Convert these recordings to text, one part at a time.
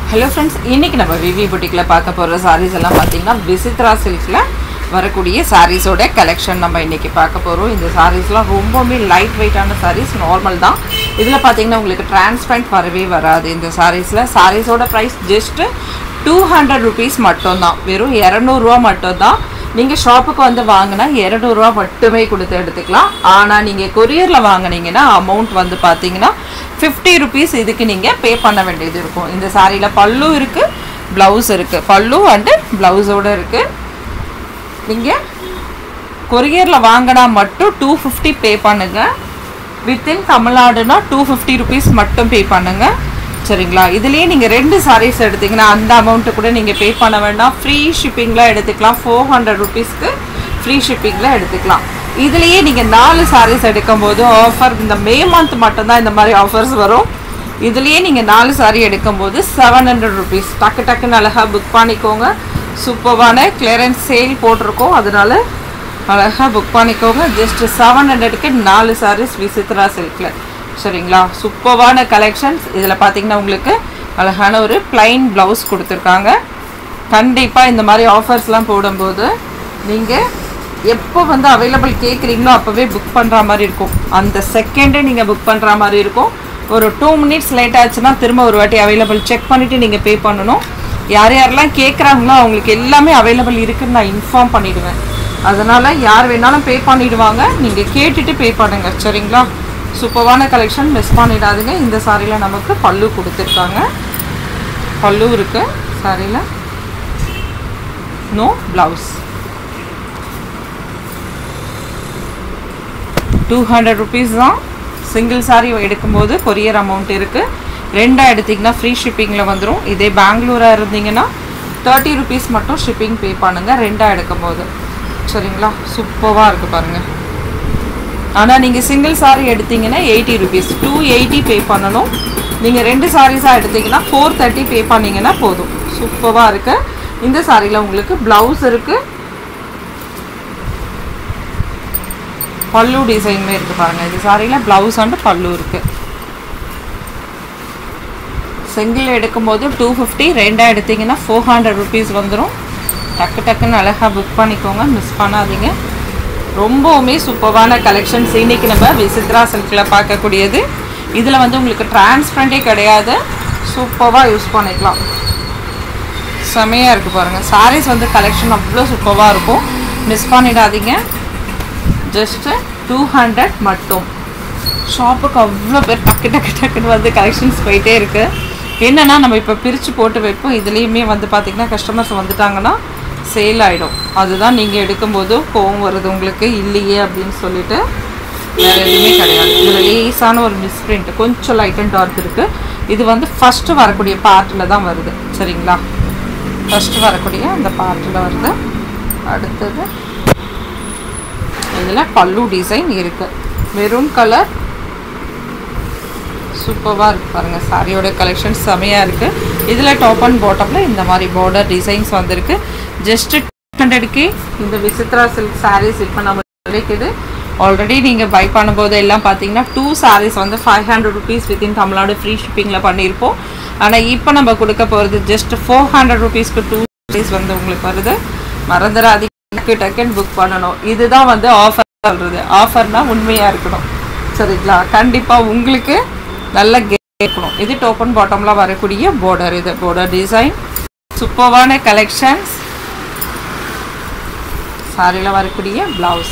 hello friends இன்றைக்கி நம்ம விவி புட்டிக்கில் பார்க்க போகிற சாரீஸ் எல்லாம் பார்த்தீங்கன்னா விசித்ரா சில்கில் வரக்கூடிய சாரீஸோட கலெக்ஷன் நம்ம இன்றைக்கி பார்க்க போகிறோம் இந்த சாரீஸ்லாம் ரொம்பவுமே லைட் வெயிட்டான சாரீஸ் நார்மல் தான் இதில் பார்த்தீங்கன்னா உங்களுக்கு டிரான்ஸ்பரண்ட் வரவே வராது இந்த சாரீஸில் சாரீஸோட price just two hundred rupees மட்டும்தான் வெறும் இரநூறுவா மட்டும்தான் நீங்கள் ஷாப்புக்கு வந்து வாங்கினா இரநூறுவா மட்டுமே கொடுத்து எடுத்துக்கலாம் ஆனால் நீங்கள் கொரியரில் வாங்குனீங்கன்னா அமௌண்ட் வந்து பார்த்தீங்கன்னா ஃபிஃப்டி ருபீஸ் இதுக்கு நீங்கள் பே பண்ண வேண்டியது இருக்கும் இந்த சாரியில் பல்லு இருக்குது ப்ளவுஸ் இருக்குது பல்லு அண்டு ப்ளவுஸோடு இருக்குது நீங்கள் கொரியரில் வாங்கினா மட்டும் டூ ஃபிஃப்டி பே பண்ணுங்கள் வித்தின் தமிழ்நாடுனா டூ ஃபிஃப்டி ருபீஸ் மட்டும் பே பண்ணுங்கள் சரிங்களா இதுலேயே நீங்கள் ரெண்டு சாரீஸ் எடுத்தீங்கன்னா அந்த அமௌண்ட்டு கூட நீங்கள் பே பண்ண வேண்டாம் ஃப்ரீ ஷிப்பிங்கில் எடுத்துக்கலாம் ஃபோர் ஹண்ட்ரட் ருபீஸ்க்கு ஃப்ரீ ஷிப்பிங்கில் எடுத்துக்கலாம் இதுலேயே நீங்கள் நாலு சாரீஸ் எடுக்கும்போது ஆஃபர் இந்த மே மந்த் மட்டும்தான் இந்த மாதிரி ஆஃபர்ஸ் வரும் இதுலேயே நீங்கள் நாலு சாரீ எடுக்கும்போது செவன் ஹண்ட்ரட் ருபீஸ் டக்கு டக்குன்னு அழகாக புக் பண்ணிக்கோங்க சூப்பரான கிளியரன்ஸ் சேல் போட்டிருக்கோம் அதனால அழகாக புக் பண்ணிக்கோங்க ஜஸ்ட் செவன் ஹண்ட்ரடுக்கு நாலு சாரீஸ் விசித்ரா சில்கில் சரிங்களா சூப்பரான கலெக்ஷன்ஸ் இதில் பார்த்தீங்கன்னா உங்களுக்கு அழகான ஒரு பிளைன் ப்ளவுஸ் கொடுத்துருக்காங்க கண்டிப்பாக இந்த மாதிரி ஆஃபர்ஸ்லாம் போடும்போது நீங்கள் எப்போ வந்து அவைலபிள் கேட்குறீங்களோ அப்போவே புக் பண்ணுற மாதிரி இருக்கும் அந்த செகண்டே நீங்கள் புக் பண்ணுற மாதிரி இருக்கும் ஒரு டூ மினிட்ஸ் லேட் ஆச்சுன்னா திரும்ப ஒரு வாட்டி அவைலபிள் செக் பண்ணிவிட்டு நீங்கள் பே பண்ணணும் யார் யாரெல்லாம் கேட்குறாங்களோ அவங்களுக்கு எல்லாமே அவைலபிள் இருக்குன்னு நான் இன்ஃபார்ம் பண்ணிவிடுவேன் அதனால் யார் வேணாலும் பே பண்ணிவிடுவாங்க நீங்கள் கேட்டுட்டு பே பண்ணுங்கள் சரிங்களா சூப்பரான கலெக்ஷன் மிஸ் பண்ணிடாதீங்க இந்த சாரியில் நமக்கு பல்லு கொடுத்துருக்காங்க பல்லு இருக்குது சாரியில் no blouse two hundred rupees தான் சிங்கிள் சாரீ எடுக்கும்போது கொரியர் அமௌண்ட் இருக்குது ரெண்டாக எடுத்திங்கன்னா ஃப்ரீ ஷிப்பிங்கில் வந்துடும் இதே பெங்களூராக இருந்தீங்கன்னா தேர்ட்டி ருபீஸ் மட்டும் ஷிப்பிங் பே பண்ணுங்கள் ரெண்டாக எடுக்கும்போது சரிங்களா சூப்பராக இருக்குது பாருங்கள் ஆனால் நீங்கள் சிங்கிள் சாரீ எடுத்தீங்கன்னா eighty rupees two eighty pay பண்ணணும் நீங்கள் ரெண்டு சாரீஸாக எடுத்தீங்கன்னா ஃபோர் தேர்ட்டி பே பண்ணிங்கன்னா போதும் சூப்பராக இருக்குது இந்த சாரியில் உங்களுக்கு ப்ளவுஸ் இருக்குது பல்லு டிசைனுமே இருக்குது பாருங்கள் இந்த சாரியில் ப்ளவுஸ் அண்டு பல்லு இருக்குது சிங்கிள் எடுக்கும்போது டூ ஃபிஃப்டி ரெண்டாக எடுத்தீங்கன்னா ஃபோர் ஹண்ட்ரட் ருபீஸ் வந்துடும் டக்கு டக்குன்னு அழகாக புக் பண்ணிக்கோங்க மிஸ் பண்ணாதீங்க ரொம்பவுமே சூப்பரான கலெக்ஷன்ஸ் இன்றைக்கி நம்ம விசித்ரா சில்கில் பார்க்கக்கூடியது இதில் வந்து உங்களுக்கு டிரான்ஸ்பரண்டே கிடையாது சூப்பராக யூஸ் பண்ணிக்கலாம் செமையாக இருக்குது பாருங்கள் சாரீஸ் வந்து கலெக்ஷன் அவ்வளோ சூப்பராக இருக்கும் மிஸ் பண்ணிடாதீங்க ஜஸ்ட்டு டூ ஹண்ட்ரட் மட்டும் ஷாப்புக்கு அவ்வளோ பேர் டக்கு டக்கு டக்குன்னு வந்து கலெக்ஷன்ஸ் போயிட்டே இருக்குது என்னென்னா நம்ம இப்போ பிரித்து போட்டு வைப்போம் இதுலேயுமே வந்து பார்த்திங்கன்னா கஸ்டமர்ஸ் வந்துட்டாங்கன்னா சேல் ஆகிடும் அதுதான் நீங்கள் எடுக்கும்போது கோவம் வருது உங்களுக்கு இல்லையே அப்படின்னு சொல்லிட்டு வேறு எதுவுமே கிடையாது இதில் லேஸான ஒரு மிஸ்பிரிண்ட் கொஞ்சம் லைட் அண்ட் டார்க் இருக்குது இது வந்து ஃபஸ்ட்டு வரக்கூடிய பார்ட்டில் தான் வருது சரிங்களா ஃபஸ்ட்டு வரக்கூடிய அந்த பார்ட்டில் வருது அடுத்தது இதில் பல்லு டிசைன் இருக்குது மெரூன் கலர் சூப்பராக இருக்குது பாருங்கள் சாரியோட கலெக்ஷன் செமையாக இருக்குது இதில் டாப் அண்ட் பாட்டமில் இந்த மாதிரி பார்டர் டிசைன்ஸ் வந்திருக்கு ஜஸ்ட்டு ஹண்ட்ரடுக்கு இந்த விசித்ரா சில்க் சாரீஸ் இப்போ நம்ம கிடைக்குது ஆல்ரெடி நீங்கள் பை பண்ணும்போது எல்லாம் பார்த்தீங்கன்னா டூ சாரீஸ் வந்து five hundred rupees within Tamil Nadu free ஷிப்பிங்கில் பண்ணியிருப்போம் ஆனால் இப்போ நம்ம கொடுக்க போகிறது ஜஸ்ட் ஃபோர் ஹண்ட்ரட் ருபீஸ்க்கு டூ சாரீஸ் வந்து உங்களுக்கு வருது மறந்துடாதீங்க டக்கு டக்குன்னு புக் பண்ணணும் இதுதான் வந்து ஆஃபர் சொல்கிறது ஆஃபர்னால் உண்மையாக இருக்கணும் சரிங்களா கண்டிப்பாக உங்களுக்கு நல்ல கேட்கணும் இது டோப்பன் பாட்டமில் வரக்கூடிய பார்டர் இது பார்டர் டிசைன் சூப்பரான கலெக்ஷன்ஸ் சாரியில் வரக்கூடிய ப்ளவுஸ்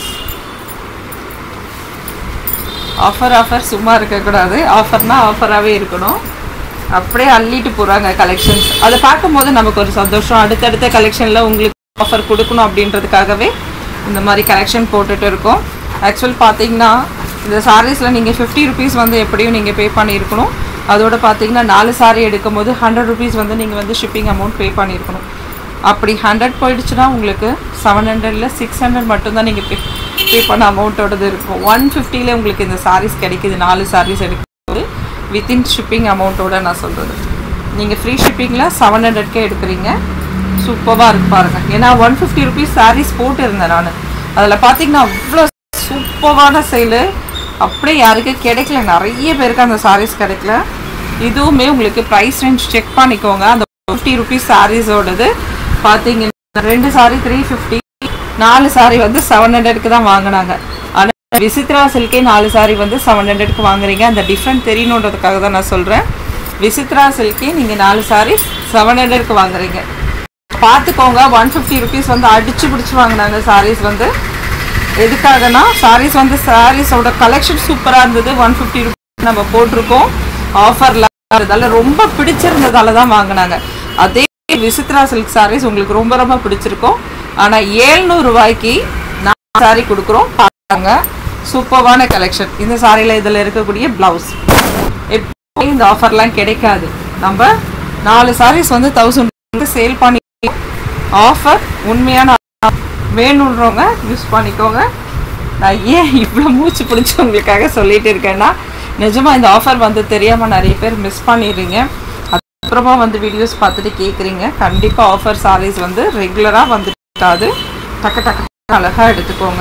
ஆஃபர் ஆஃபர் சும்மா இருக்கக்கூடாது ஆஃபர்னால் ஆஃபராகவே இருக்கணும் அப்படியே அள்ளிட்டு போகிறாங்க கலெக்ஷன்ஸ் அதை பார்க்கும்போது நமக்கு ஒரு சந்தோஷம் அடுத்தடுத்த கலெக்ஷனில் உங்களுக்கு ஆஃபர் கொடுக்கணும் அப்படின்றதுக்காகவே இந்த மாதிரி கலெக்ஷன் போட்டுட்டு இருக்கோம் ஆக்சுவல் பார்த்தீங்கன்னா இந்த சாரீஸில் நீங்கள் ஃபிஃப்டி ருபீஸ் வந்து எப்படியும் நீங்கள் பே பண்ணியிருக்கணும் அதோட பார்த்தீங்கன்னா நாலு சாரீ எடுக்கும்போது ஹண்ட்ரட் ருபீஸ் வந்து நீங்கள் வந்து ஷிப்பிங் அமௌண்ட் பே பண்ணியிருக்கணும் அப்படி ஹண்ட்ரட் போயிடுச்சுன்னா உங்களுக்கு செவன் ஹண்ட்ரடில் சிக்ஸ் ஹண்ட்ரட் மட்டும்தான் நீங்கள் பே பே பண்ண அமௌண்ட்டோடது இருக்கும் ஒன் ஃபிஃப்டியில் உங்களுக்கு இந்த சாரீஸ் கிடைக்குது நாலு சாரீஸ் எடுக்கும்போது வித்தின் ஷிப்பிங் அமௌண்ட்டோட நான் சொல்கிறது நீங்கள் ஃப்ரீ ஷிப்பிங்கில் செவன் ஹண்ட்ரட்கே எடுக்கிறீங்க சூப்பராக இருக்கு பாருங்கள் ஏன்னா ஒன் ஃபிஃப்டி ருபீஸ் சாரீஸ் போட்டிருந்தேன் நான் அதில் பார்த்தீங்கன்னா அவ்வளோ சூப்பரான சேலு அப்படியே யாருக்கு கிடைக்கல நிறைய பேருக்கு அந்த சாரீஸ் கிடைக்கல இதுவுமே உங்களுக்கு ப்ரைஸ் ரேஞ்ச் செக் பண்ணிக்கோங்க அந்த ஃபிஃப்டி ருபீஸ் சாரீஸோடது பார்த்தீங்கன்னா ரெண்டு சாரி த்ரீ ஃபிஃப்டி நாலு சாரி வந்து செவன் ஹண்ட்ரட்க்கு தான் வாங்கினாங்க ஆனால் விசித்ரா சில்கே நாலு சாரி வந்து செவன் ஹண்ட்ரட்க்கு வாங்குறீங்க அந்த டிஃப்ரெண்ட் தெரியணுன்றதுக்காக தான் நான் சொல்கிறேன் விசித்ரா சில்கே நீங்கள் நாலு சாரி செவன் ஹண்ட்ரட்க்கு வாங்குறீங்க பார்த்துக்கோங்க ஒன் ஃபிஃப்டி ருபீஸ் வந்து அடிச்சு பிடிச்சி வாங்கினாங்க சாரீஸ் வந்து எதுக்காகனா சாரீஸ் வந்து சாரீஸோட கலெக்ஷன் சூப்பராக இருந்தது ஒன் ஃபிஃப்டி ருபீஸ் நம்ம போட்டிருக்கோம் ஆஃபரில் அதனால ரொம்ப பிடிச்சிருந்ததால தான் வாங்கினாங்க அதே விசித்ரா சில்க் சாரீஸ் உங்களுக்கு ரொம்ப ரொம்ப பிடிச்சிருக்கும் ஆனால் ஏழ்நூறு ரூபாய்க்கு நான் சாரீ கொடுக்குறோம் பாருங்க சூப்பர்வான கலெக்ஷன் இந்த சாரியில் இதில் இருக்கக்கூடிய ப்ளவுஸ் எப்போ இந்த ஆஃபர்லாம் கிடைக்காது நம்ம நாலு சாரீஸ் வந்து தௌசண்ட் சேல் பண்ணி ஆஃபர் உண்மையான வேணுன்றவங்க யூஸ் பண்ணிக்கோங்க நான் ஏன் இவ்வளோ மூச்சு பிடிச்சி உங்களுக்காக சொல்லிட்டு இருக்கேன்னா நிஜமா இந்த ஆஃபர் வந்து தெரியாமல் நிறைய பேர் மிஸ் பண்ணிடுறீங்க அதுக்கப்புறமா வந்து வீடியோஸ் பார்த்துட்டு கேட்குறீங்க கண்டிப்பாக ஆஃபர் சாரீஸ் வந்து ரெகுலராக வந்துட்டாது டக்கு டக்கு அழகாக எடுத்துக்கோங்க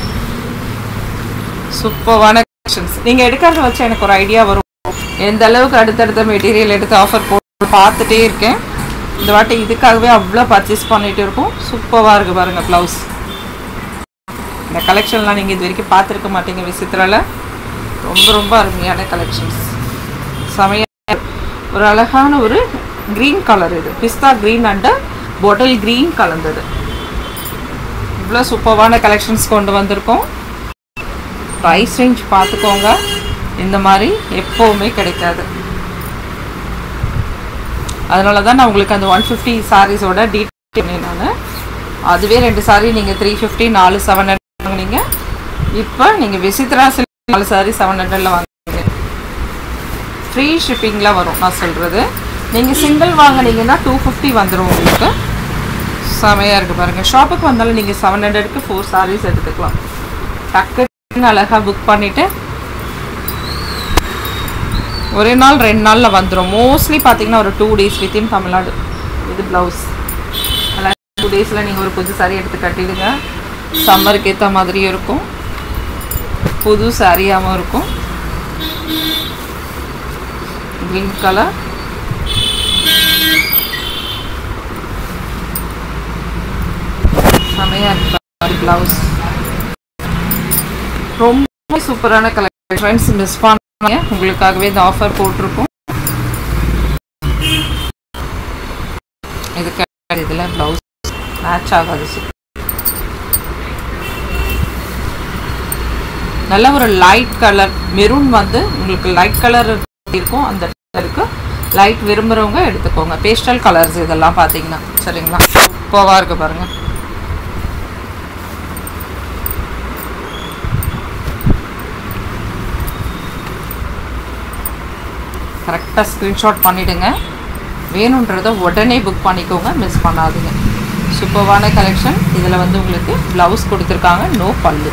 சூப்பர்வான கலெக்ஷன்ஸ் நீங்கள் எடுக்கிறத வச்சு எனக்கு ஒரு ஐடியா வரும் எந்த அளவுக்கு அடுத்தடுத்த மெட்டீரியல் எடுத்து ஆஃபர் போட்டு பார்த்துட்டே இருக்கேன் இந்த வாட்டி இதுக்காகவே அவ்வளோ பர்ச்சேஸ் பண்ணிட்டு இருக்கோம் சூப்பராக இருக்குது பாருங்கள் ப்ளவுஸ் இந்த கலெக்ஷன்லாம் நீங்கள் இது வரைக்கும் பார்த்துருக்க மாட்டீங்க விசித்திரால ரொம்ப ரொம்ப அருமையான கலெக்ஷன்ஸ் செமையாக ஒரு அழகான ஒரு க்ரீன் கலர் இது pista green and bottle green கலந்தது இவ்வளோ சூப்பரான கலெக்ஷன்ஸ் கொண்டு வந்திருக்கோம் ப்ரைஸ் ரேஞ்ச் பார்த்துக்கோங்க இந்த மாதிரி எப்போவுமே கிடைக்காது அதனால தான் நான் உங்களுக்கு அந்த ஒன் ஃபிஃப்டி சாரீஸோட டீட்டெயில் நான் அதுவே ரெண்டு சாரீ நீங்கள் த்ரீ ஃபிஃப்டி நாலு செவன் ஹண்ட்ரட் வாங்குனீங்க இப்போ நீங்கள் விசித்ரா சில்க் நாலு சாரீ செவன் ஹண்ட்ரடில் வாங்குறீங்க ஃப்ரீ ஷிப்பிங்கில் வரும் நான் சொல்கிறது நீங்கள் சிங்கிள் வாங்குனீங்கன்னா டூ ஃபிஃப்டி வந்துடும் உங்களுக்கு செமையாக இருக்குது பாருங்கள் ஷாப்புக்கு வந்தாலும் நீங்கள் செவன் ஹண்ட்ரடுக்கு ஃபோர் சாரீஸ் எடுத்துக்கலாம் டக்குன்னு அழகாக புக் பண்ணிவிட்டு ஒரே நாள் ரெண்டு நாளில் வந்துடும் மோஸ்ட்லி பார்த்தீங்கன்னா ஒரு டூ டேஸ் வித்தின் தமிழ்நாடு இது ப்ளவுஸ் டூ டேஸில் நீங்கள் ஒரு புது சாரீ எடுத்து கட்டிடுங்க சம்மருக்கு ஏற்ற மாதிரியும் இருக்கும் புது சாரியாகவும் இருக்கும் க்ரீன் கலர் செமையாக இருக்கு ப்ளவுஸ் ரொம்ப சூப்பரான கலர் ஃப்ரெண்ட்ஸ் மிஸ் பண்ணாங்க உங்களுக்காகவே இந்த ஆஃபர் போட்டிருக்கோம் இதுக்கு இதில் ப்ளவுஸ் மேட்ச் ஆகாது சூப்பர் நல்ல ஒரு லைட் கலர் மெரூன் வந்து உங்களுக்கு லைட் கலர் இருக்கும் அந்த இருக்கு லைட் விரும்புகிறவங்க எடுத்துக்கோங்க பேஸ்டல் கலர்ஸ் இதெல்லாம் பார்த்தீங்கன்னா சரிங்களா சூப்பராக இருக்கு பாருங்கள் கரெக்டாக ஸ்க்ரீன்ஷாட் பண்ணிவிடுங்க வேணுன்றதை உடனே புக் பண்ணிக்கோங்க மிஸ் பண்ணாதீங்க சூப்பர்வான கலெக்ஷன் இதில் வந்து உங்களுக்கு ப்ளவுஸ் கொடுத்துருக்காங்க நோ பல்லு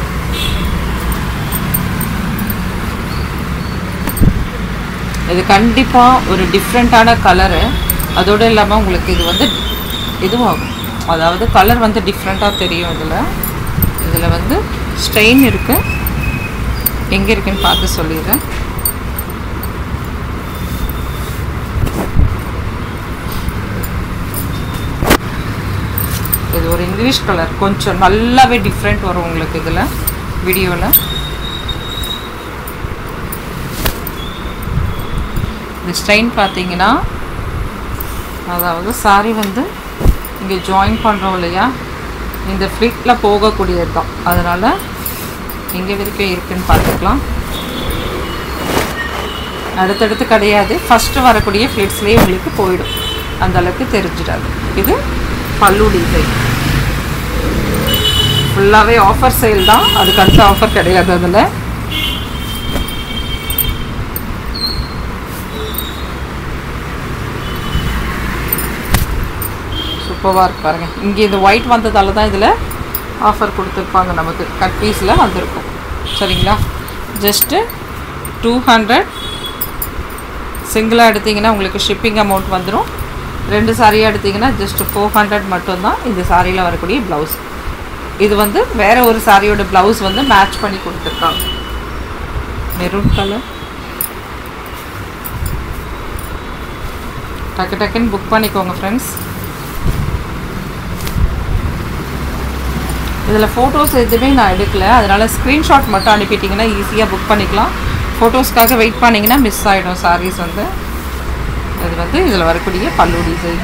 இது கண்டிப்பாக ஒரு டிஃப்ரெண்ட்டான கலரு அதோடு இல்லாமல் உங்களுக்கு இது வந்து இதுவாகும் அதாவது கலர் வந்து டிஃப்ரெண்ட்டாக தெரியும் இதில் இதில் வந்து ஸ்ட்ரெயின் இருக்குது எங்கே இருக்குன்னு பார்த்து சொல்லிடுறேன் இது ஒரு இங்கிலீஷ் கலர் கொஞ்சம் நல்லாவே டிஃப்ரெண்ட் வரும் உங்களுக்கு இதில் வீடியோவில் இந்த ஸ்ட்ரெயின் பார்த்தீங்கன்னா அதாவது சாரி வந்து இங்கே ஜாயின் பண்ணுறோம் இல்லையா இந்த ஃப்ளிட்டில் போகக்கூடியது தான் அதனால் எங்கே வரைக்கும் இருக்குன்னு பார்த்துக்கலாம் அடுத்தடுத்து கிடையாது ஃபஸ்ட்டு வரக்கூடிய ஃப்ளிட்ஸ்லேயே உங்களுக்கு போயிடும் அந்த அளவுக்கு தெரிஞ்சிடாது இது பல்லு டிசைன் ஃபுல்லாகவே ஆஃபர் சேல் தான் அதுக்கு அடுத்த ஆஃபர் கிடையாது அதில் சூப்பராக இருக்கு பாருங்க இங்கே இந்த ஒயிட் வந்ததால தான் இதில் ஆஃபர் கொடுத்துருப்பாங்க நமக்கு கட் பீஸில் வந்திருக்கும் சரிங்களா ஜஸ்ட்டு டூ ஹண்ட்ரட் சிங்கிளாக எடுத்தீங்கன்னா உங்களுக்கு ஷிப்பிங் அமௌண்ட் வந்துடும் ரெண்டு சாரியாக எடுத்தீங்கன்னா ஜஸ்ட் ஃபோர் ஹண்ட்ரட் மட்டும்தான் இந்த சாரியில் வரக்கூடிய ப்ளவுஸ் இது வந்து வேற ஒரு சாரியோட ப்ளவுஸ் வந்து மேட்ச் பண்ணி கொடுத்துருக்காங்க மெரூன் கலர் டக்கு டக்குன்னு புக் பண்ணிக்கோங்க ஃப்ரெண்ட்ஸ் இதில் ஃபோட்டோஸ் எதுவுமே நான் எடுக்கல அதனால் ஸ்க்ரீன்ஷாட் மட்டும் அனுப்பிட்டிங்கன்னா ஈஸியாக புக் பண்ணிக்கலாம் ஃபோட்டோஸ்க்காக வெயிட் பண்ணிங்கன்னா மிஸ் ஆகிடும் சாரீஸ் வந்து இது வந்து இதில் வரக்கூடிய பல்லு டிசைன்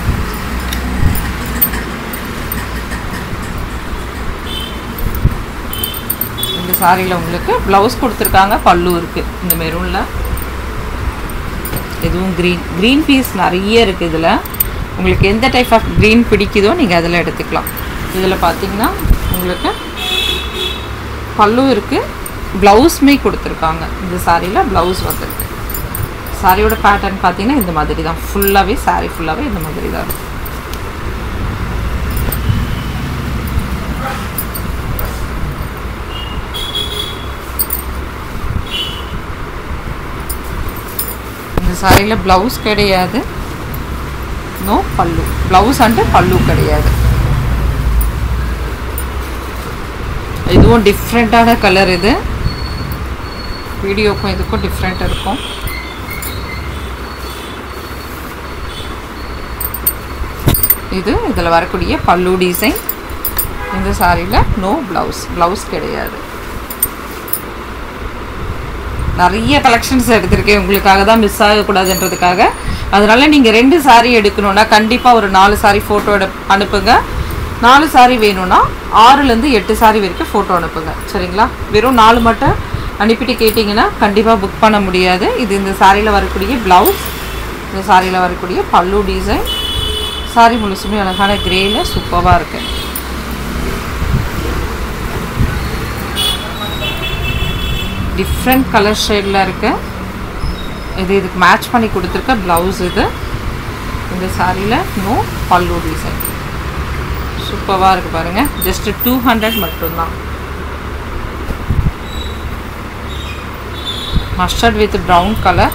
இந்த சாரியில் உங்களுக்கு ப்ளவுஸ் கொடுத்துருக்காங்க பல்லு இருக்குது இந்த மெரூனில் இதுவும் க்ரீன் க்ரீன் பீஸ் நிறைய இருக்குது இதில் உங்களுக்கு எந்த டைப் ஆஃப் க்ரீன் பிடிக்குதோ நீங்கள் அதில் எடுத்துக்கலாம் இதில் பார்த்தீங்கன்னா உங்களுக்கு பல்லு இருக்குது ப்ளவுஸுமே கொடுத்துருக்காங்க இந்த சாரியில் ப்ளவுஸ் வந்துருக்கு சாரியோட பேட்டர்ன் பார்த்தீங்கன்னா இந்த மாதிரி தான் ஃபுல்லாகவே சாரி ஃபுல்லாகவே இந்த மாதிரி தான் இருக்கும் இந்த சாரியில் ப்ளவுஸ் கிடையாது நோ பல்லு ப்ளவுஸ் அண்டு பல்லு கிடையாது இதுவும் டிஃப்ரெண்ட்டான கலர் இது வீடியோக்கும் இதுக்கும் டிஃப்ரெண்ட் இருக்கும் இது இதில் வரக்கூடிய பல்லு டிசைன் இந்த சாரியில் நோ ப்ளவுஸ் ப்ளவுஸ் கிடையாது நிறைய கலெக்ஷன்ஸ் எடுத்திருக்கேன் உங்களுக்காக தான் மிஸ் ஆகக்கூடாதுன்றதுக்காக அதனால நீங்கள் ரெண்டு சாரீ எடுக்கணுன்னா கண்டிப்பாக ஒரு நாலு சாரீ ஃபோட்டோ எடு அனுப்புங்க நாலு சாரீ வேணும்னா ஆறுலேருந்து எட்டு சாரீ வரைக்கும் ஃபோட்டோ அனுப்புங்க சரிங்களா வெறும் நாலு மட்டும் அனுப்பிட்டு கேட்டிங்கன்னா கண்டிப்பாக புக் பண்ண முடியாது இது இந்த சாரியில் வரக்கூடிய ப்ளவுஸ் இந்த சாரியில் வரக்கூடிய பல்லு டிசைன் சாரி முழுசுமே அழகான கிரேயில் சூப்பராக இருக்குது டிஃப்ரெண்ட் கலர் ஷேடில் இருக்கு இது இதுக்கு மேட்ச் பண்ணி கொடுத்துருக்க ப்ளவுஸ் இது இந்த சாரியில் நோ பல்லு டிசைன் சூப்பராக இருக்குது பாருங்கள் ஜஸ்ட்டு டூ ஹண்ட்ரட் மட்டும்தான் மஸ்டர்ட் வித் ப்ரௌன் கலர்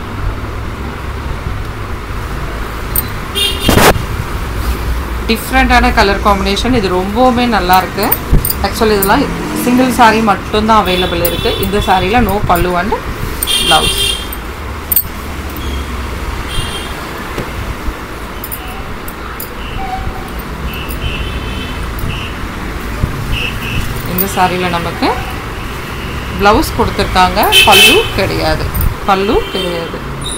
டிஃப்ரெண்ட்டான கலர் காம்பினேஷன் இது ரொம்பவுமே நல்லாயிருக்கு ஆக்சுவலி இதெல்லாம் சிங்கிள் சாரீ மட்டும்தான் அவைலபிள் இருக்குது இந்த சாரியில் நோ பல்லு அண்ட் ப்ளவுஸ் இந்த சாரியில் நமக்கு ப்ளவுஸ் கொடுத்துருக்காங்க பல்லு கிடையாது பல்லு கிடையாது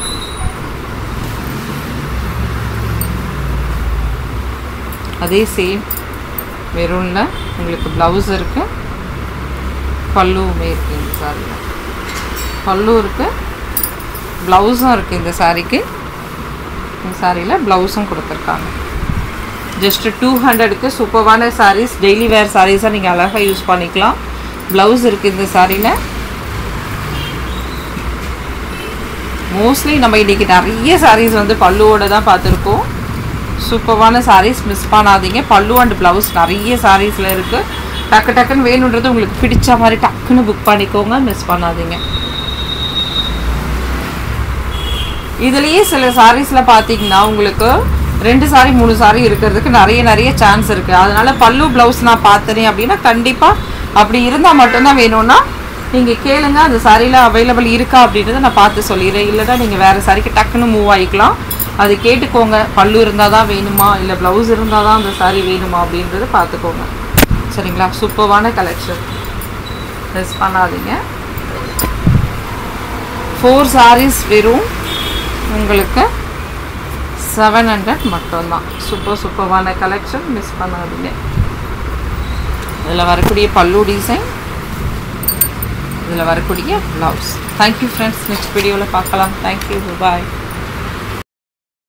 அதே சேம் மெரூனில் உங்களுக்கு ப்ளவுஸ் இருக்குது பல்லுவுமே இருக்குது இந்த சாரியில் பல்லு இருக்குது ப்ளவுஸும் இருக்குது இந்த சாரிக்கு இந்த சாரியில் ப்ளவுஸும் கொடுத்துருக்காங்க ஜஸ்ட்டு டூ ஹண்ட்ரடுக்கு சூப்பரான சாரீஸ் டெய்லி வேர் சாரீஸாக நீங்கள் அழகாக யூஸ் பண்ணிக்கலாம் ப்ளவுஸ் இருக்குது இந்த சாரியில் மோஸ்ட்லி நம்ம இன்றைக்கி நிறைய சாரீஸ் வந்து பல்லுவோட தான் பார்த்துருக்கோம் சூப்பரான சாரீஸ் மிஸ் பண்ணாதீங்க பல்லு அண்ட் ப்ளவுஸ் நிறைய சாரீஸில் இருக்குது டக்கு டக்குன்னு வேணுன்றது உங்களுக்கு பிடிச்ச மாதிரி டக்குன்னு புக் பண்ணிக்கோங்க மிஸ் பண்ணாதீங்க இதுலேயே சில சாரீஸில் பார்த்தீங்கன்னா உங்களுக்கு ரெண்டு சாரி மூணு சாரி இருக்கிறதுக்கு நிறைய நிறைய சான்ஸ் இருக்குது அதனால பல்லு ப்ளவுஸ் நான் பார்த்தேனே அப்படின்னா கண்டிப்பாக அப்படி இருந்தால் மட்டும்தான் வேணும்னா நீங்கள் கேளுங்க அந்த சாரியில் அவைலபிள் இருக்கா அப்படின்றத நான் பார்த்து சொல்லிடுறேன் இல்லைன்னா நீங்கள் வேறு சாரிக்கு டக்குன்னு மூவ் ஆகிக்கலாம் அது கேட்டுக்கோங்க பல்லு இருந்தால் தான் வேணுமா இல்லை ப்ளவுஸ் இருந்தால் தான் அந்த சாரி வேணுமா அப்படின்றத பார்த்துக்கோங்க சரிங்களா சூப்பரான கலெக்ஷன் மிஸ் பண்ணாதீங்க ஃபோர் சாரீஸ் வெறும் உங்களுக்கு செவன் ஹண்ட்ரட் மட்டும்தான் சூப்பர் சூப்பரான கலெக்ஷன் மிஸ் பண்ணாதீங்க இதில் வரக்கூடிய பல்லு டிசைன் இதில் வரக்கூடிய ப்ளவுஸ் தேங்க்யூ ஃப்ரெண்ட்ஸ் நெக்ஸ்ட் வீடியோவில் பார்க்கலாம் தேங்க்யூ பாய்